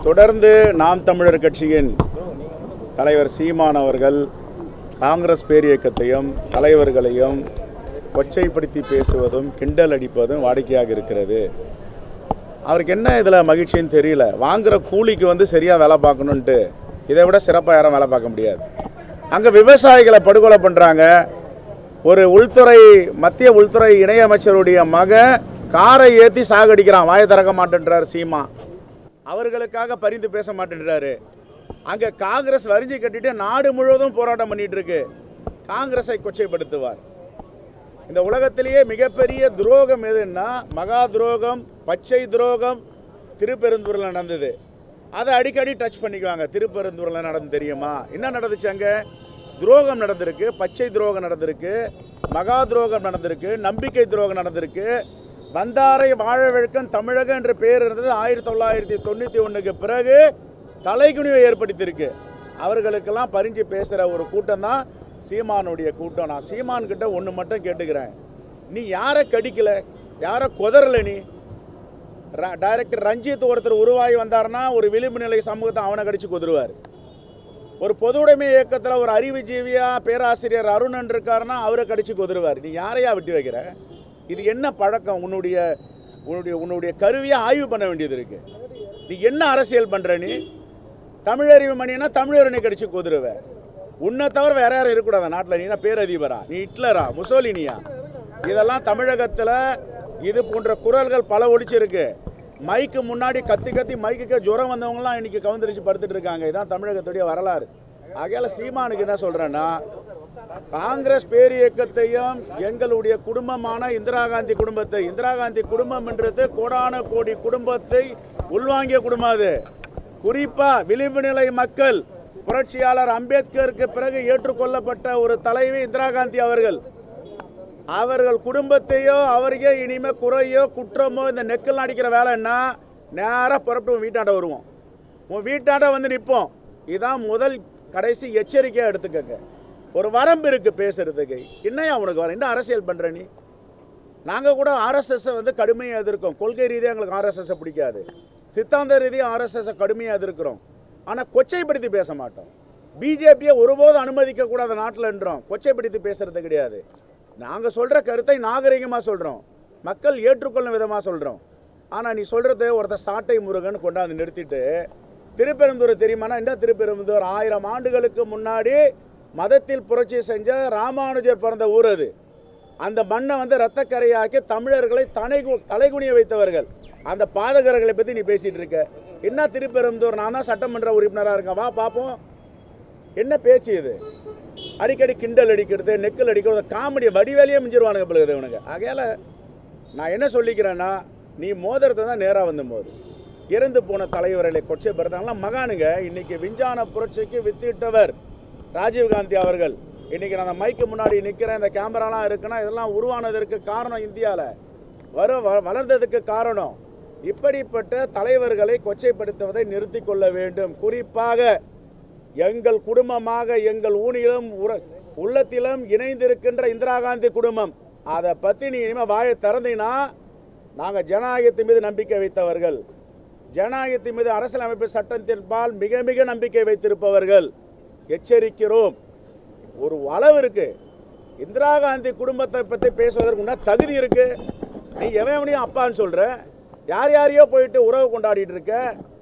தொடர்ந்து நாம் தமிழர் கட்சியின் தலைவர் சீமான் அவர்கள் காங்கிரஸ் பேரியக்கத்தையும் தலைவர்களையும் கொச்சைப்படுத்தி பேசுவதும் கிண்டல் அடிப்பதும் வாடிக்கையாக இருக்கிறது அவருக்கு என்ன இதில் மகிழ்ச்சின்னு தெரியல வாங்குற கூலிக்கு வந்து சரியாக வேலை பார்க்கணுன்ட்டு இதை விட சிறப்பாக யாரும் வேலை பார்க்க முடியாது அங்கே விவசாயிகளை படுகொலை பண்ணுறாங்க ஒரு உள்துறை மத்திய உள்துறை இணையமைச்சருடைய மக காரை ஏற்றி சாகடிக்கிறான் வாயை திறக்க மாட்டேன்றார் சீமா அவர்களுக்காக பரிந்து பேச மாட்டேன்றாரு அங்கே காங்கிரஸ் வரிஞ்சு கட்டிட்டு நாடு முழுவதும் போராட்டம் பண்ணிட்டு இருக்கு காங்கிரஸை கொச்சைப்படுத்துவார் இந்த உலகத்திலேயே மிகப்பெரிய துரோகம் எதுன்னா மகா துரோகம் பச்சை துரோகம் திருப்பெருந்தூரில் நடந்தது அதை அடிக்கடி டச் பண்ணிக்குவாங்க திருப்பெருந்தூரில் நடந்து தெரியுமா என்ன நடந்துச்சு அங்கே துரோகம் நடந்திருக்கு பச்சை துரோகம் நடந்திருக்கு மகா துரோகம் நடந்திருக்கு நம்பிக்கை துரோகம் நடந்திருக்கு வந்தாரை வாழ வெழுக்கம் தமிழகம் என்ற பெயர் இருந்தது ஆயிரத்தி தொள்ளாயிரத்தி தொண்ணூற்றி ஒன்றுக்கு பிறகு தலைகுனிவை ஏற்படுத்தியிருக்கு அவர்களுக்கெல்லாம் பரிஞ்சு பேசுகிற ஒரு கூட்டம் தான் சீமானுடைய கூட்டம் நான் சீமான் கிட்ட ஒன்று மட்டும் கேட்டுக்கிறேன் நீ யாரை கடிக்கல யாரை கொதறல நீ ர- டைரக்டர் ரஞ்சித் ஒருத்தர் உருவாகி வந்தாருன்னா ஒரு விளிம்பு நிலை சமூகத்தை அவனை கடிச்சு கொதுருவார் ஒரு பொது உடைமை இயக்கத்தில் ஒரு அறிவுஜீவியா பேராசிரியர் அருணன் இருக்காருன்னா அவரை கடிச்சு கொதுருவார் நீ யாரையா விட்டு வைக்கிற இது என்ன பழக்கம் உன்னுடைய உன்னுடைய உன்னுடைய கருவியை ஆய்வு பண்ண வேண்டியது இருக்கு நீ என்ன அரசியல் பண்ற நீ தமிழறிவு மணினா தமிழரனை கடிச்சு கொதுருவ உன்னை தவிர வேற யாரும் இருக்கக்கூடாது நாட்டில் நீ என்ன பேரதிபரா நீ ஹிட்லரா முசோலினியா இதெல்லாம் தமிழகத்தில் இது போன்ற குரல்கள் பல ஒடிச்சிருக்கு மைக்கு முன்னாடி கத்தி கத்தி மைக்குக்கு ஜுரம் வந்தவங்கலாம் இன்னைக்கு கவுந்தரிச்சு படுத்துட்டு இருக்காங்க இதான் தமிழகத்துடைய வரலாறு ஆகையால சீமானுக்கு என்ன சொல்றேன்னா காங்கிரஸ் பேரியக்கத்தையும் எங்களுடைய குடும்பமான இந்திரா காந்தி குடும்பத்தை இந்திரா காந்தி குடும்பம் என்றது கோடான கோடி குடும்பத்தை உள்வாங்கிய குடும்பம் அது குறிப்பா விளிம்பு நிலை மக்கள் புரட்சியாளர் அம்பேத்கருக்கு பிறகு ஏற்றுக்கொள்ளப்பட்ட ஒரு தலைவி இந்திரா காந்தி அவர்கள் அவர்கள் குடும்பத்தையோ அவரையோ இனிமே குறையோ குற்றமோ இந்த நெக்கல் அடிக்கிற வேலைன்னா நேராக புறப்பட்டு உன் வீட்டாண்ட வருவோம் உன் வீட்டாண்ட வந்து நிற்போம் இதான் முதல் கடைசி எச்சரிக்கையாக எடுத்துக்கங்க ஒரு வரம்பு இருக்கு பேசுறதுக்கு என்னையா உனக்கு வர என்ன அரசியல் பண்ற நீ நாங்கள் கூட ஆர்எஸ்எஸ்ஸை வந்து கடுமையாக எதிர்க்கோம் கொள்கை ரீதியாக எங்களுக்கு ஆர்எஸ்எஸ்ஸை பிடிக்காது சித்தாந்த ரீதியாக ஆர்எஸ்எஸ்ஸை கடுமையாக எதிர்க்கிறோம் ஆனால் கொச்சைப்படுத்தி பேச மாட்டோம் பிஜேபியை ஒருபோதும் அனுமதிக்க கூடாத நாட்டில்ன்றோம் கொச்சைப்படுத்தி பேசுறது கிடையாது நாங்கள் சொல்கிற கருத்தை நாகரிகமாக சொல்கிறோம் மக்கள் ஏற்றுக்கொள்ளும் விதமாக சொல்கிறோம் ஆனால் நீ சொல்கிறது ஒருத்தர் சாட்டை முருகன் கொண்டாந்து நிறுத்திட்டு திருப்பெருந்தூர் தெரியுமானா என்ன திருப்பெரும்புதூர் ஆயிரம் ஆண்டுகளுக்கு முன்னாடி மதத்தில் புரட்சி செஞ்ச ராமானுஜர் பிறந்த ஊர் அது அந்த மண்ணை வந்து ரத்தக்கரையாக்கி தமிழர்களை தலை தலைகுனிய வைத்தவர்கள் அந்த பாதகர்களை பற்றி நீ பேசிட்டு இருக்க என்ன திருப்பெரும்புதூர் நான் தான் சட்டமன்ற உறுப்பினராக இருக்கேன் வா பார்ப்போம் என்ன பேச்சு இது அடிக்கடி கிண்டல் அடிக்கிறது நெக்கல் அடிக்கிறது காமெடி வடிவேலையே மிஞ்சிருவானுங்க பிள்ளைங்க இவனுங்க ஆகையால் நான் என்ன சொல்லிக்கிறேன்னா நீ மோதிரத்தை தான் நேராக வந்து மோது இறந்து போன தலைவர்களை கொச்சைப்படுத்தாங்களாம் மகானுங்க இன்னைக்கு விஞ்ஞான புரட்சிக்கு வித்திட்டவர் ராஜீவ்காந்தி அவர்கள் இன்னைக்கு நான் அந்த மைக்கு முன்னாடி நிற்கிறேன் இந்த கேமராலாம் இருக்குன்னா இதெல்லாம் உருவானதற்கு காரணம் இந்தியாவில் வர வ- வளர்ந்ததுக்கு காரணம் இப்படிப்பட்ட தலைவர்களை கொச்சைப்படுத்துவதை நிறுத்தி கொள்ள வேண்டும் குறிப்பாக எங்கள் குடும்பமாக எங்கள் ஊனிலும் உற- உள்ளத்திலும் இணைந்திருக்கின்ற இந்திரா காந்தி குடும்பம் அதை பற்றி நீ இனிமேல் வாயை திறந்தீங்கன்னா நாங்கள் ஜனநாயகத்தின் மீது நம்பிக்கை வைத்தவர்கள் ஜனநாயகத்தின் மீது அரசியலமைப்பு சட்டத்தின்பால் மிக மிக நம்பிக்கை வைத்திருப்பவர்கள் எச்சரிக்கிறோம் ஒரு அளவு இருக்கு இந்திரா காந்தி குடும்பத்தை பற்றி பேசுவதற்கு முன்னா தகுதி இருக்கு நீ எவன் எவனையும் அப்பான்னு சொல்ற யார் யாரையோ போயிட்டு உறவு கொண்டாடிட்டு இருக்க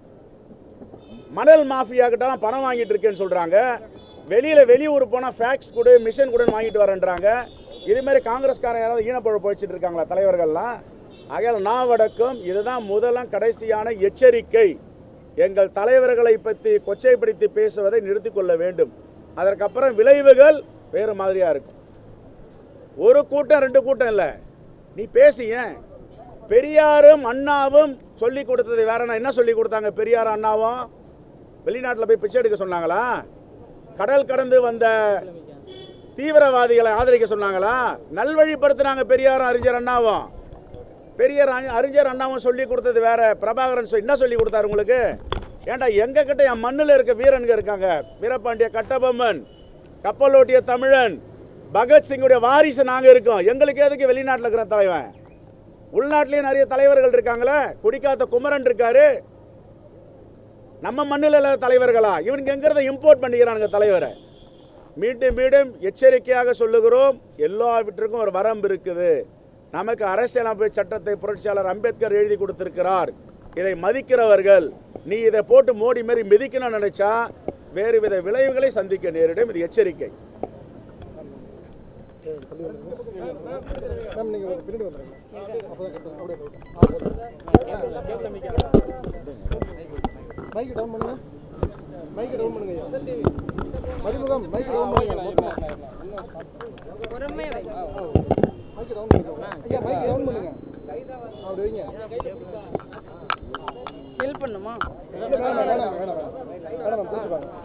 மணல் மாஃபியா கிட்டலாம் பணம் வாங்கிட்டு இருக்கேன்னு சொல்றாங்க வெளியில வெளியூர் போனால் ஃபேக்ஸ் கொடு மிஷன் கொடுன்னு வாங்கிட்டு வரேன்றாங்க இது மாதிரி காங்கிரஸ்காரன் யாராவது ஈனப்பழ போயிச்சிட்டு இருக்காங்களா தலைவர்கள்லாம் ஆகையால் நாவடக்கம் இதுதான் முதலாம் கடைசியான எச்சரிக்கை எங்கள் தலைவர்களை பற்றி கொச்சைப்படுத்தி பேசுவதை நிறுத்திக் கொள்ள வேண்டும் அதற்கப்புறம் விளைவுகள் வேறு மாதிரியா இருக்கும் ஒரு கூட்டம் ரெண்டு கூட்டம் இல்லை நீ பேசிய பெரியாரும் அண்ணாவும் சொல்லி கொடுத்தது வேற என்ன என்ன சொல்லி கொடுத்தாங்க பெரியார் அண்ணாவும் வெளிநாட்டில் போய் பிச்சை எடுக்க சொன்னாங்களா கடல் கடந்து வந்த தீவிரவாதிகளை ஆதரிக்க சொன்னாங்களா நல்வழிப்படுத்தினாங்க பெரியாரும் அறிஞர் அண்ணாவும் பெரியார் அறி- அறிஞர் அண்ணாவும் சொல்லி கொடுத்தது வேற பிரபாகரன் சொ- என்ன சொல்லி கொடுத்தாரு உங்களுக்கு ஏன்டா எங்க கிட்ட என் மண்ணில் இருக்க வீரனுங்க இருக்காங்க வீரபாண்டிய கட்டபொம்மன் கப்பலோட்டிய தமிழன் பகத்சிங்குடைய வாரிசு நாங்க இருக்கோம் எங்களுக்கு எதுக்கு வெளிநாட்டில் இருக்கிற தலைவன் உள்நாட்டிலேயே நிறைய தலைவர்கள் இருக்காங்களே குடிக்காத்த குமரன் இருக்காரு நம்ம மண்ணில் இல்லாத தலைவர்களா இவனுக்கு எங்கிறத இம்போர்ட் பண்ணிக்கிறானுங்க தலைவரை மீண்டும் மீண்டும் எச்சரிக்கையாக சொல்லுகிறோம் எல்லாவற்றுக்கும் ஒரு வரம்பு இருக்குது நமக்கு அரசியலமைப்பு சட்டத்தை புரட்சியாளர் அம்பேத்கர் எழுதி கொடுத்திருக்கிறார் இதை மதிக்கிறவர்கள் நீ இதை போட்டு மோடி மாரி மிதிக்கணும்னு நினைச்சா வேறு வித விளைவுகளை சந்திக்க நேரிடும் இது எச்சரிக்கை மேம் நீங்க ஒரு பின்னாடி வந்துருங்க அப்பதான் கரெக்டா அப்படியே மைக் டவுன் பண்ணுங்க மைக் டவுன் பண்ணுங்க ஐயா மதிமுகம் மைக் டவுன் பண்ணுங்க மொத்தமா மைக் டவுன் பண்ணுங்க ஐயா மைக் டவுன் பண்ணுங்க அப்படி வைங்க ஹெல்ப் பண்ணுமா இல்ல, வேணாம் வேணாம் வேணாம் வேணாம் வேணாம் மேம் பிடிச்சு பாருங்க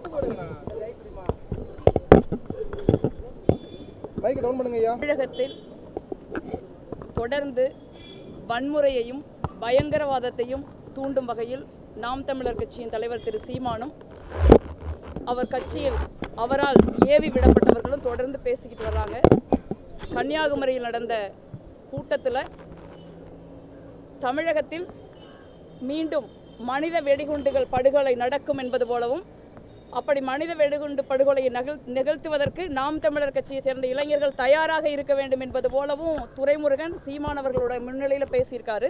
மைக் டவுன் பண்ணுங்க ஐயா தமிழகத்தில் தொடர்ந்து வன்முறையையும் பயங்கரவாதத்தையும் தூண்டும் வகையில் நாம் தமிழர் கட்சியின் தலைவர் திரு சீமானும் அவர் கட்சியில் அவரால் ஏவி விடப்பட்டவர்களும் தொடர்ந்து பேசிக்கிட்டு வர்றாங்க கன்னியாகுமரியில் நடந்த கூட்டத்தில் தமிழகத்தில் மீண்டும் மனித வெடிகுண்டுகள் படுகொலை நடக்கும் என்பது போலவும் அப்படி மனித வெடிகுண்டு படுகொலையை நகல் நிகழ்த்துவதற்கு நாம் தமிழர் கட்சியை சேர்ந்த இளைஞர்கள் தயாராக இருக்க வேண்டும் என்பது போலவும் துரைமுருகன் சீமானவர்களோட முன்னிலையில் பேசியிருக்காரு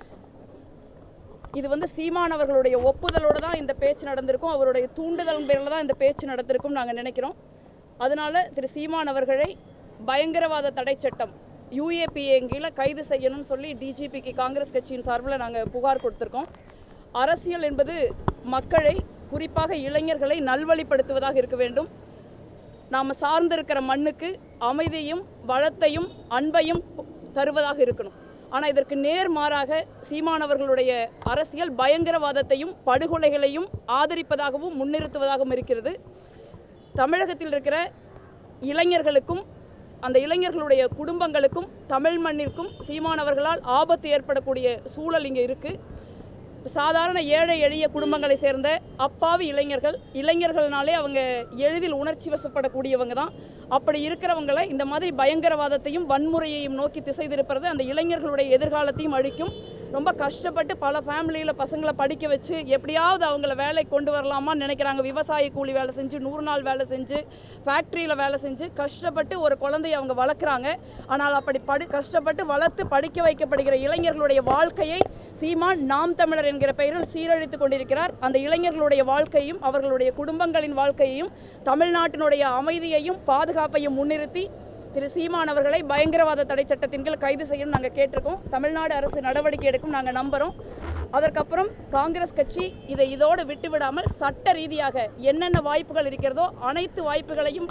இது வந்து சீமானவர்களுடைய ஒப்புதலோடு தான் இந்த பேச்சு நடந்திருக்கும் அவருடைய தூண்டுதல் பேரில் தான் இந்த பேச்சு நடந்திருக்கும் நாங்கள் நினைக்கிறோம் அதனால திரு சீமான் அவர்களை பயங்கரவாத தடை சட்டம் யூஏபிஏ கீழே கைது செய்யணும்னு சொல்லி டிஜிபிக்கு காங்கிரஸ் கட்சியின் சார்பில் நாங்கள் புகார் கொடுத்துருக்கோம் அரசியல் என்பது மக்களை குறிப்பாக இளைஞர்களை நல்வழிப்படுத்துவதாக இருக்க வேண்டும் நாம் சார்ந்திருக்கிற மண்ணுக்கு அமைதியும் வளத்தையும் அன்பையும் தருவதாக இருக்கணும் ஆனால் இதற்கு நேர்மாறாக சீமானவர்களுடைய அரசியல் பயங்கரவாதத்தையும் படுகொலைகளையும் ஆதரிப்பதாகவும் முன்னிறுத்துவதாகவும் இருக்கிறது தமிழகத்தில் இருக்கிற இளைஞர்களுக்கும் அந்த இளைஞர்களுடைய குடும்பங்களுக்கும் தமிழ் மண்ணிற்கும் சீமானவர்களால் ஆபத்து ஏற்படக்கூடிய சூழல் இங்கே இருக்குது சாதாரண ஏழை எளிய குடும்பங்களை சேர்ந்த அப்பாவி இளைஞர்கள் இளைஞர்கள்னாலே அவங்க எளிதில் உணர்ச்சி வசப்படக்கூடியவங்க தான் அப்படி இருக்கிறவங்களை இந்த மாதிரி பயங்கரவாதத்தையும் வன்முறையையும் நோக்கி திசை திருப்புறது அந்த இளைஞர்களுடைய எதிர்காலத்தையும் அழிக்கும் ரொம்ப கஷ்டப்பட்டு பல ஃபேமிலியில் பசங்களை படிக்க வச்சு எப்படியாவது அவங்கள வேலை கொண்டு வரலாமான்னு நினைக்கிறாங்க விவசாய கூலி வேலை செஞ்சு நூறு நாள் வேலை செஞ்சு ஃபேக்ட்ரியில் வேலை செஞ்சு கஷ்டப்பட்டு ஒரு குழந்தையை அவங்க வளர்க்குறாங்க ஆனால் அப்படி படி கஷ்டப்பட்டு வளர்த்து படிக்க வைக்கப்படுகிற இளைஞர்களுடைய வாழ்க்கையை சீமான் நாம் தமிழர் என்கிற பெயரில் சீரழித்து கொண்டிருக்கிறார் அந்த இளைஞர்களுடைய வாழ்க்கையும் அவர்களுடைய குடும்பங்களின் வாழ்க்கையையும் தமிழ்நாட்டினுடைய அமைதியையும் பாதுகாப்பையும் முன்னிறுத்தி திரு சீமான் அவர்களை பயங்கரவாத தடை சட்டத்தின் கீழ் கைது செய்யணும் நாங்கள் கேட்டிருக்கோம் தமிழ்நாடு அரசு நடவடிக்கை எடுக்கும் நாங்கள் நம்புகிறோம் அதற்கப்புறம் காங்கிரஸ் கட்சி இதை இதோடு விட்டுவிடாமல் சட்ட ரீதியாக என்னென்ன வாய்ப்புகள் இருக்கிறதோ அனைத்து வாய்ப்புகளையும்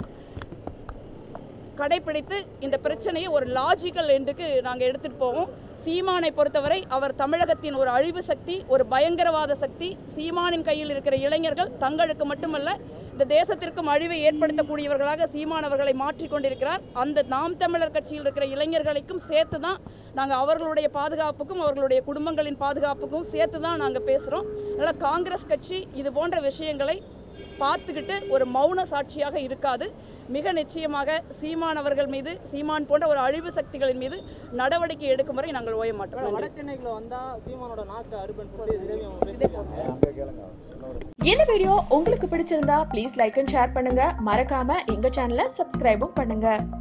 கடைபிடித்து இந்த பிரச்சனையை ஒரு லாஜிக்கல் எண்டுக்கு நாங்கள் எடுத்துகிட்டு போவோம் சீமானை பொறுத்தவரை அவர் தமிழகத்தின் ஒரு அழிவு சக்தி ஒரு பயங்கரவாத சக்தி சீமானின் கையில் இருக்கிற இளைஞர்கள் தங்களுக்கு மட்டுமல்ல இந்த தேசத்திற்கும் அழிவை ஏற்படுத்தக்கூடியவர்களாக சீமானவர்களை மாற்றிக்கொண்டிருக்கிறார் அந்த நாம் தமிழர் கட்சியில் இருக்கிற இளைஞர்களுக்கும் சேர்த்து தான் நாங்கள் அவர்களுடைய பாதுகாப்புக்கும் அவர்களுடைய குடும்பங்களின் பாதுகாப்புக்கும் சேர்த்து தான் நாங்கள் பேசுகிறோம் அதனால் காங்கிரஸ் கட்சி இது போன்ற விஷயங்களை பார்த்துக்கிட்டு ஒரு மௌன சாட்சியாக இருக்காது மிக நிச்சயமாக சீமான் அவர்கள் மீது சீமான் போன்ற ஒரு அழிவு சக்திகளின் மீது நடவடிக்கை எடுக்கும் வரை நாங்கள் ஓய மாட்டோம் நன்றி. வட சென்னைக்குள்ள வந்தா சீமானோட நாக்கு அறுபன் சொல்லி திரவி அவங்க பேசியிருக்காங்க அங்கே கேளுங்க இன்னொரு இந்த வீடியோ உங்களுக்கு பிடிச்சிருந்தா ப்ளீஸ் லைக் அண்ட் ஷேர் பண்ணுங்க மறக்காம எங்க சேனலை சப்ஸ்கிரைபும் பண்ணுங்க